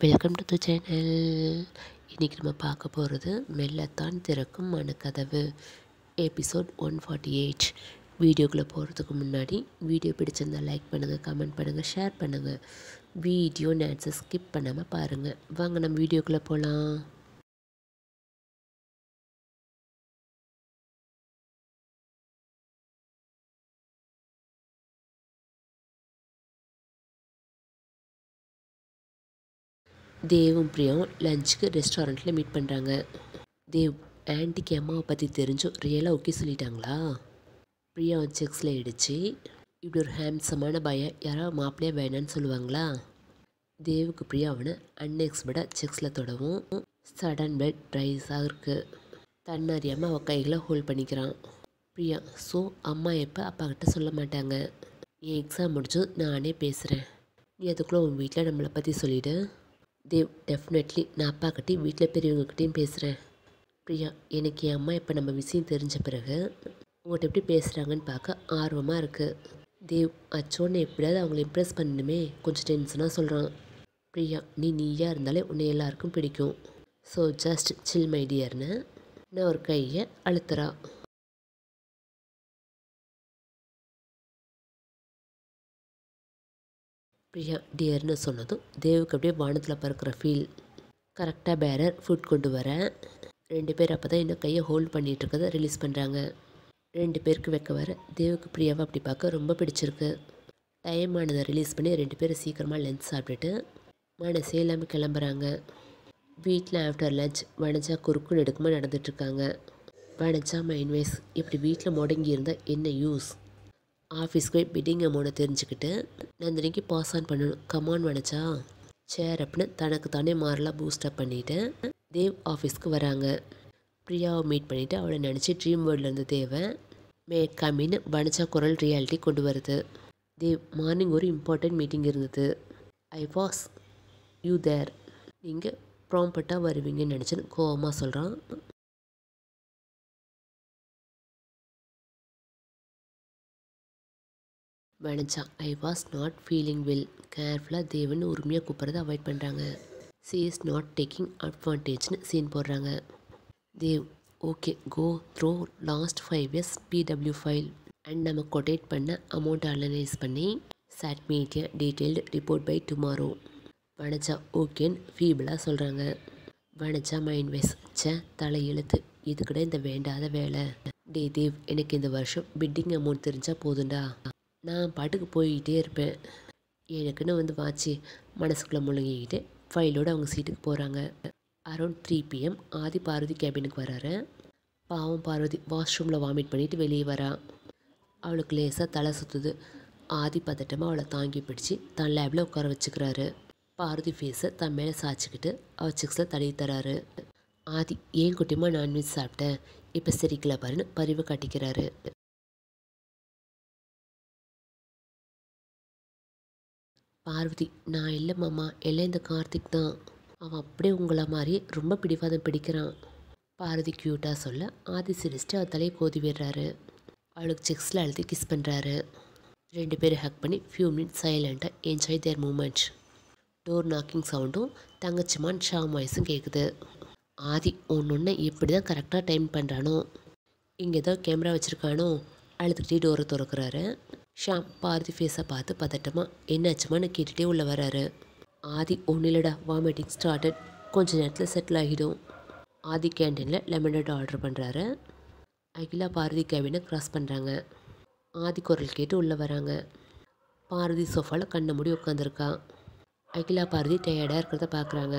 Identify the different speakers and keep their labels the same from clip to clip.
Speaker 1: Welcome to the channel இன்றைக்கி நம்ம பார்க்க போகிறது மெல்லத்தான் திறக்கும் மனக்கதவு எபிசோட் ஒன் ஃபார்ட்டி எயிட் வீடியோக்குள்ளே போகிறதுக்கு முன்னாடி வீடியோ பிடிச்சிருந்தா லைக் பண்ணுங்கள் கமெண்ட் பண்ணுங்கள் ஷேர் பண்ணுங்கள் வீடியோ நேட்ஸை ஸ்கிப் பண்ணாமல் பாருங்கள் வாங்க நம்ம வீடியோக்குள்ளே போகலாம் தேவும் பிரியாவும் லஞ்சுக்கு ரெஸ்டாரண்ட்டில் மீட் பண்ணுறாங்க தேவ் ஆன்ட்டிக்கு அம்மாவை பற்றி தெரிஞ்சும் ரியலாக ஓகே சொல்லிட்டாங்களா பிரியா செக்ஸில் இடித்து இப்படி ஒரு ஹேம்சமான பையன் யாராவது மாப்பிள்ளையாக வேணான்னு சொல்லுவாங்களா தேவுக்கு பிரியா அவனை அன்எக்ஸ்பெக்டாக செக்ஸில் தொடவும் சடன் பெட் ரைஸாக இருக்குது தன்னறியாமல் அவள் கைகளை ஹோல்ட் பண்ணிக்கிறான் பிரியா ஸோ அம்மா எப்போ அப்பா கிட்ட சொல்ல மாட்டாங்க என் எக்ஸாம் முடிச்சு நானே பேசுகிறேன் நீ அதுக்குள்ளே உன் வீட்டில் நம்மளை பற்றி சொல்லிவிடு தேவ் டெஃபினெட்லி நான் அப்பா கிட்டேயும் வீட்டில் பெரியவங்கக்கிட்டேயும் பேசுகிறேன் பிரியா எனக்கு என் அம்மா இப்போ நம்ம விஷயம் தெரிஞ்ச பிறகு உங்கள்கிட்ட எப்படி பேசுகிறாங்கன்னு பார்க்க ஆர்வமாக இருக்குது தேவ் அச்சோன்னு எப்படியாவது அவங்கள இம்ப்ரெஸ் பண்ணணுமே கொஞ்சம் டென்ஷனாக சொல்கிறான் பிரியா நீ நீயா இருந்தாலே உன்னை எல்லாருக்கும் பிடிக்கும் ஸோ ஜஸ்ட் சில் மை டியர்னு நான் ஒரு கையை அழுத்துறா பிரியா டியர்னு சொன்னதும் தேவுக்கு அப்படியே வானத்தில் பறக்கிற ஃபீல் கரெக்டாக பேரர் ஃபுட் கொண்டு வரேன் ரெண்டு பேர் அப்போ தான் இன்னும் கையை ஹோல்ட் பண்ணிகிட்டு இருக்கதை ரிலீஸ் பண்ணுறாங்க ரெண்டு பேருக்கு வைக்க வர தேவுக்கு பிரியாவை அப்படி பார்க்க ரொம்ப பிடிச்சிருக்கு டைம் ஆனதை ரிலீஸ் பண்ணி ரெண்டு பேரும் சீக்கிரமாக லஞ்ச் சாப்பிட்டுட்டு மனசே இல்லாமல் கிளம்புறாங்க வீட்டில் ஆஃப்டர் லஞ்ச் வனஜா குறுக்குன்னு எடுக்குமா நடந்துட்டுருக்காங்க வனஜா மைன்வேஸ் இப்படி வீட்டில் முடங்கி இருந்தால் என்ன யூஸ் ஆஃபீஸ்க்கு போய் பிட்டிங் அமௌண்ட்டை தெரிஞ்சுக்கிட்டு நந்தினிக்கு பாஸ் ஆன் பண்ணணும் கமான் வனச்சா சேர் அப்படின்னு தனக்கு தானே மாறலாம் பூஸ்டப் பண்ணிவிட்டு தேவ் ஆஃபீஸ்க்கு வராங்க பிரியாவை மீட் பண்ணிவிட்டு அவளை நினச்சி ட்ரீம் வேர்ல்டில் இருந்த தேவை மே கம்மின்னு வனச்சா குரல் ரியாலிட்டி கொண்டு வருது தேவ் மார்னிங் ஒரு இம்பார்ட்டண்ட் மீட்டிங் இருந்தது ஐ வாஸ் யூ தேர் நீங்கள் ப்ராம்பர்ட்டாக வருவீங்கன்னு நினச்சேன்னு கோவமாக சொல்கிறான் Vanaja I was not feeling well கேர்ஃபுல்லாக தேவன் உரிமையாக கூப்பிட்றத அவாய்ட் பண்ணுறாங்க சி இஸ் நாட் டேக்கிங் அட்வான்டேஜ்னு சீன் போடுறாங்க Dev okay go through last five years PW file and நம்ம கொட்டேட் பண்ண அமௌண்ட் அனலைஸ் பண்ணி சாட் மீடியா detailed report by tomorrow Vanaja ஓகேன்னு ஃபீபிளாக சொல்கிறாங்க வனஜா மைண்ட் வைஸ் சே தலை எழுத்து இதுக்கிட இந்த வேண்டாத வேலை டே தேவ் எனக்கு இந்த வருஷம் பிட்டிங் அமௌண்ட் தெரிஞ்சால் போதுண்டா நான் பாட்டுக்கு போய்கிட்டே இருப்பேன் எனக்குன்னு வந்து வாட்சி மனசுக்குள்ளே முழுங்கிக்கிட்டு ஃபைலோடு அவங்க சீட்டுக்கு போகிறாங்க around three PM Aadhi Parvathi கேபினுக்கு வராரு பாவம் பார்வதி வாஷ்ரூமில் வாமிட் பண்ணிவிட்டு வெளியே வரா அவளுக்கு லேசாக தலை சுற்றுது ஆதி பதட்டமாக அவளை தாங்கி பிடிச்சி தன் லேபில் உட்கார வச்சுக்கிறாரு பார்வதி ஃபேஸை தன் மேலே சாய்ச்சிக்கிட்டு அவள் சிக்ஸில் தடவி தராரு ஆதி ஏன் குட்டியமாக நான்வெஜ் சாப்பிட்டேன் இப்போ சிரிக்கல பாருன்னு பரிவு காட்டிக்கிறாரு பார்வதி நான் இல்லை மாமா எல்லாம் இந்த கார்த்திக் தான் அவன் அப்படியே உங்களை மாதிரி ரொம்ப பிடிவாதம் பிடிக்கிறான் பார்வதி க்யூட்டாக சொல்ல ஆதி சிரிச்சிட்டு அவள் தலையை கோதி விடுறாரு அவளுக்கு செக்ஸில் அழுத்தி கிஸ் பண்ணுறாரு ரெண்டு பேரும் ஹக் பண்ணி ஃபியூ மினிட்ஸ் சைலண்ட்டாக enjoy their moment door knocking சவுண்டும் தங்கச்சிமான் ஷாம் வாய்ஸும் கேட்குது ஆதி ஒன்று ஒன்று எப்படி தான் கரெக்டாக டைம் பண்ணுறானோ இங்கே ஏதோ கேமரா வச்சுருக்கானோ அழுதுகிட்டே டோரை திறக்கிறாரு ஷாம் பாரதி ஃபேஸை பார்த்து பதட்டமாக என்னாச்சுமான்னு கேட்டுகிட்டே உள்ளே வராரு ஆதி ஒன்றும் இல்லைடா வாமிட்டிங் ஸ்டார்டட் கொஞ்ச நேரத்தில் செட்டில் ஆகிடும் ஆதி கேண்டீனில் லெமனட் ஆர்டர் பண்ணுறாரு அகிலா பாரதி கேபினை க்ராஸ் பண்ணுறாங்க ஆதி குரல் கேட்டு உள்ளே வராங்க பாரதி சோஃபாவில் கண்ணை மூடி உட்காந்துருக்கா அகிலா பாரதி டயர்டாக இருக்கிறத பார்க்குறாங்க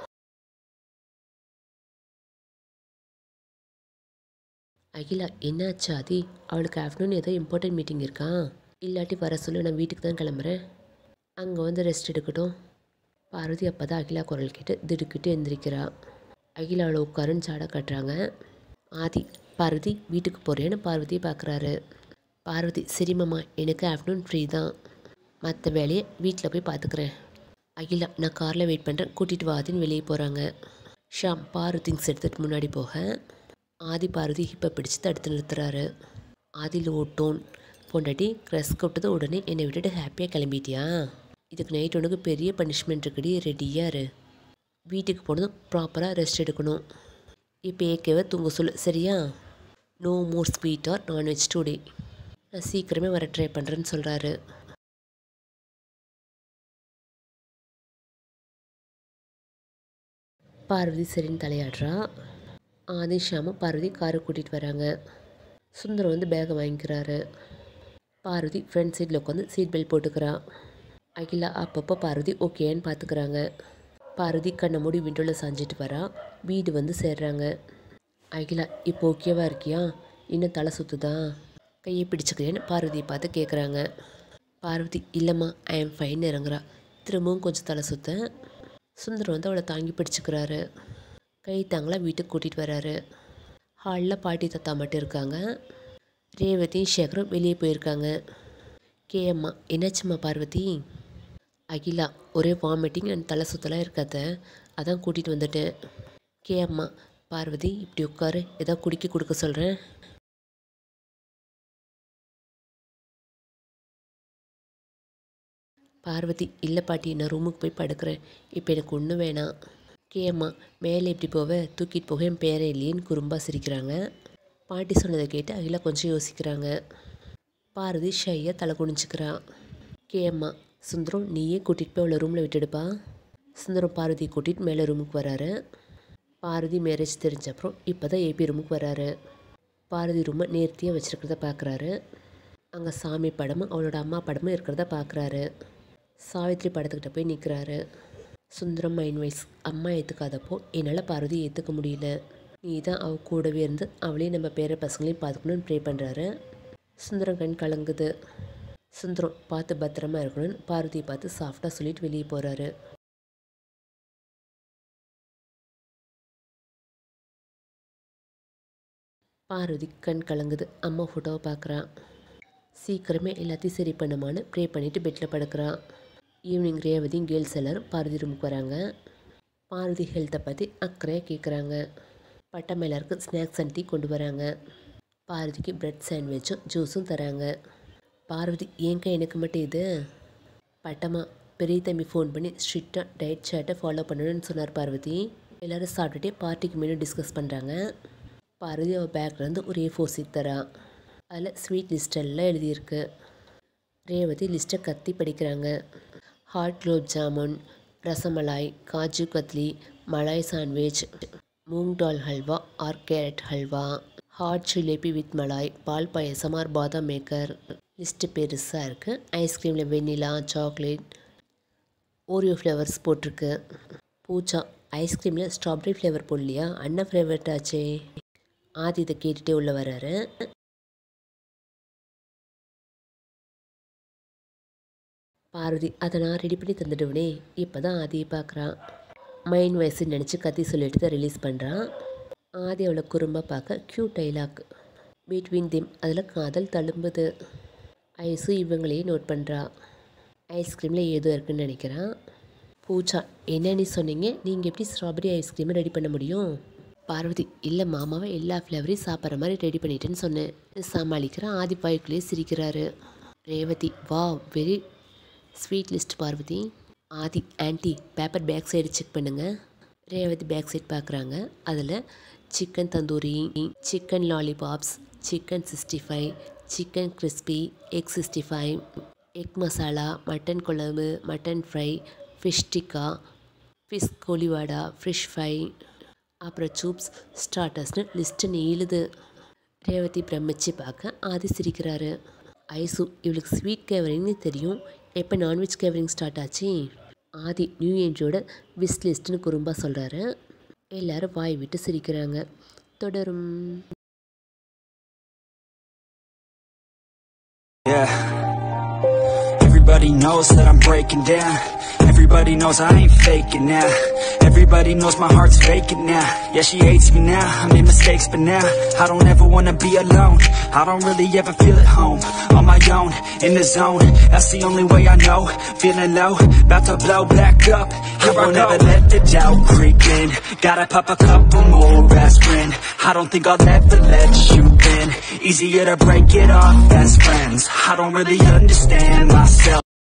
Speaker 1: அகிலா என்னாச்சு ஆதி அவளுக்கு ஆஃப்டர்நூன் ஏதோ இம்பார்ட்டன்ட் மீட்டிங் இருக்கா இல்லாட்டி வர சொல்லு நான் வீட்டுக்கு தான் கிளம்புறேன் அங்கே வந்து ரெஸ்ட் எடுக்கட்டும் பார்வதி அப்போ தான் அகிலா குரல் கேட்டு திடுக்கிட்டு எந்திரிக்கிறா அகிலா அவளை உட்காருன்னு சாட கட்டுறாங்க ஆதி பார்வதி வீட்டுக்கு போகிறேன்னு பார்வதியை பார்க்குறாரு பார்வதி சரிம்மாம்மா எனக்கு ஆஃப்டர்நூன் ஃப்ரீ தான் மற்ற வேலையை வீட்டில் போய் பார்த்துக்கிறேன் அகிலா நான் காரில் வெயிட் பண்ணுறேன் கூட்டிகிட்டு வாதின்னு வெளியே போகிறாங்க ஷாம் பாரு திங்ஸ் எடுத்துகிட்டு முன்னாடி போக ஆதி பார்வதி ஹிப்பை பிடிச்சி தடுத்து நிறுத்துறாரு ஆதி லோ டோன் பொண்டாட்டி க்ரெஸ் கொட்டது உடனே என்னை விட்டுட்டு ஹாப்பியாக கிளம்பிட்டியா இதுக்கு நைட் உனக்கு பெரிய பனிஷ்மெண்ட் இருக்குடி ரெடியாக இரு வீட்டுக்கு போனதும் ப்ராப்பராக ரெஸ்ட் எடுக்கணும் இப்போ ஏகேவை தூங்க சொல்லு சரியா no more sweet or nonveg today நான் சீக்கிரமே வர ட்ரை பண்ணுறேன்னு சொல்கிறாரு பார்வதி சரின்னு தலையாடுறா ஆதி ஷாம பார்வதி காரை கூட்டிகிட்டு வராங்க சுந்தரம் வந்து பேகை வாங்கிக்கிறாரு பார்வதி ஃப்ரண்ட் சீட்டில் உட்காந்து சீட் பெல்ட் போட்டுக்கிறா அகிலா அப்பப்போ பார்வதி ஓகேன்னு பார்த்துக்கிறாங்க பார்வதி கண்ணை மூடி விண்டோவில் சாஞ்சிட்டு வரா வீடு வந்து சேர்றாங்க அகிலா இப்போ ஓகேவா இருக்கியா இன்னும் தலை சுற்றுதா கையை பிடிச்சிக்கிறேன்னு பார்வதியை பார்த்து கேட்குறாங்க பார்வதி இல்லைம்மா ஐ எம் ஃபைன் இறங்குறா திரும்பவும் கொஞ்சம் தலை சுத்த சுந்தரம் வந்து அவளை தாங்கி பிடிச்சிக்கிறாரு கை தாங்களா வீட்டுக்கு கூட்டிகிட்டு வராரு ஹாலில் பாட்டி தாத்தா மட்டும் இருக்காங்க ரேவதியும் சேகரும் வெளியே போயிருக்காங்க கே அம்மா என்னாச்சும்மா பார்வதி அகிலா ஒரே வாமிட்டிங் அண்ட் தலை சுத்தலாம் இருக்காத அதான் கூட்டிகிட்டு வந்துட்டேன் கே அம்மா பார்வதி இப்படி உட்காரு ஏதோ குடிக்க கொடுக்க சொல்கிறேன் பார்வதி இல்லை பாட்டி நான் ரூமுக்கு போய் படுக்கிறேன் இப்போ எனக்கு ஒன்றும் வேணாம் கேம்மா மேலே இப்படி போவ தூக்கிட்டு போக என் பேரே இல்லையேன்னு குறும்பா சிரிக்கிறாங்க பாட்டி சொன்னதை கேட்டு அகிலா கொஞ்சம் யோசிக்கிறாங்க பார்வதி ஷையாக தலை குனிஞ்சிக்கிறா கேம்மா சுந்தரம் நீயே கூட்டிகிட்டு போய் அவளை ரூமில் விட்டுடுப்பா சுந்தரம் பார்வதி கூட்டிகிட்டு மேலே ரூமுக்கு வராரு பார்வதி மேரேஜ் தெரிஞ்ச அப்புறம் இப்போ தான் ஏபி ரூமுக்கு வராரு பார்வதி ரூமை நேர்த்தியாக வச்சுருக்கிறத பார்க்குறாரு அங்கே சாமி படமும் அவளோட அம்மா படமும் இருக்கிறத பார்க்குறாரு சாவித்ரி படத்துக்கிட்ட போய் நிற்கிறாரு சுந்தரம் மைண்ட் வைஸ் அம்மா ஏற்றுக்காதப்போ என்னால் பார்வதி ஏற்றுக்க முடியல நீ தான் அவ கூடவே இருந்து அவளையும் நம்ம பேர பசங்களையும் பார்த்துக்கணும்னு ப்ரே பண்ணுறாரு சுந்தரம் கண் கலங்குது சுந்தரம் பார்த்து பத்திரமா இருக்கணும்னு பார்வதியை பார்த்து சாஃப்டாக சொல்லிட்டு வெளியே போகிறாரு பார்வதி கண் கலங்குது அம்மா ஃபோட்டோவை பார்க்குறான் சீக்கிரமே எல்லாத்தையும் சரி பண்ணுமான்னு ப்ரே பண்ணிவிட்டு பெட்டில் படுக்கிறான் ஈவினிங் ரேவதியும் கேர்ள்ஸ் எல்லோரும் பார்வதி ரூமுக்கு வராங்க பார்வதி ஹெல்த்தை பற்றி அக்கறையாக கேட்குறாங்க பட்டம் எல்லாருக்கும் ஸ்நாக்ஸ் அண்ட் டீ கொண்டு வராங்க பார்வதிக்கு பிரெட் சாண்ட்விச்சும் ஜூஸும் தராங்க பார்வதி ஏங்க எனக்கு மட்டும் இது பட்டமா பெரிய தம்பி ஃபோன் பண்ணி ஸ்ட்ரிக்டாக டயட் சார்ட்டை ஃபாலோ பண்ணணும்னு சொன்னார் பார்வதி எல்லோரும் சாப்பிட்டுட்டே பார்ட்டிக்கு மெனு டிஸ்கஸ் பண்ணுறாங்க பார்வதி அவள் பேக்லேருந்து ஒரு ஏ ஃபோர் சீட் தரா அதில் ஸ்வீட் லிஸ்டெல்லாம் எழுதியிருக்கு ரேவதி லிஸ்ட்டை கத்தி படிக்கிறாங்க hot gulab jamun rasmalai kaju katli malai sandwich moong dal halwa or carrot halwa hot jalebi with malai பால் பாயசம் ஆர் பாதாம் மேக்கர் லிஸ்ட்டு பெருசாக இருக்குது ஐஸ்கிரீமில் வெண்ணிலா சாக்லேட் ஓரியோ ஃப்ளவர்ஸ் போட்டிருக்கு பூச்சா ஐஸ்கிரீமில் ஸ்ட்ராபெரி ஃப்ளேவர் போடலையா அண்ணன் ஃபேவரட் ஆச்சே ஆதி இதை கேட்டுகிட்டே உள்ளே வராரு பார்வதி அதை நான் ரெடி பண்ணி தந்துடுவனே இப்போ தான் ஆதியை பார்க்குறான் மைண்ட் வயசுன்னு நினச்சி கத்தி சொல்லிட்டு தான் ரிலீஸ் பண்ணுறான் ஆதி அவளை குறும்பாக பார்க்க க்யூ டைலாக் பிட்வீன் திம் அதில் காதல் தழும்புது ஐஸு இவங்களையும் நோட் பண்ணுறா ஐஸ்கிரீமில் ஏதோ இருக்குன்னு நினைக்கிறான் பூஜா என்ன நீ சொன்னீங்க நீங்கள் எப்படி ஸ்ட்ராபெரி ஐஸ்கிரீமை ரெடி பண்ண முடியும் பார்வதி இல்லை மாமாவை எல்லா ஃப்ளேவரையும் சாப்பிட்ற மாதிரி ரெடி பண்ணிட்டேன்னு சொன்னேன் சமாளிக்கிறான் ஆதி பாய்க்குள்ளேயே சிரிக்கிறாரு ரேவதி வா very sweet list Parvathi Aadhi aunty paper back side check பண்ணுங்கள் ரேவதி பேக் சைடு பார்க்குறாங்க அதில் chicken tandoori chicken lollipops chicken sixty five chicken crispy egg sixty five egg masala mutton குழம்பு mutton fry fish tikka fish koliwada fish fry அப்புறம் சூப்ஸ் ஸ்டார்டர்ஸ்னு லிஸ்ட்டு நீளுது ரேவதி பிரமிச்சு பார்க்க ஆதி சிரிக்கிறாரு ஐசு இவளுக்கு ஸ்வீட் கேவரிங்னு தெரியும் எப்போ நான்வெஜ் கேவரிங் ஸ்டார்ட் ஆச்சு ஆதி நியூ ஏஞ்சோட விஸ் லிஸ்ட்னு குறும்பா சொல்கிறாரு எல்லாரும் வாய் விட்டு சிரிக்கிறாங்க தொடரும்
Speaker 2: Yeah. Everybody knows that I'm breaking down. Everybody knows I ain't faking now. Everybody knows my heart's vacant now. Yeah, she hates me now. I made mistakes, but now I don't ever wanna be alone. I don't really ever feel at home. On my own, in the zone. That's the only way I know. Feeling low, about to blow back up. I won't ever let the doubt creep in. Gotta pop a couple more aspirin. I don't think I'll ever let you in. Easier to break it off best friends. I don't really understand myself.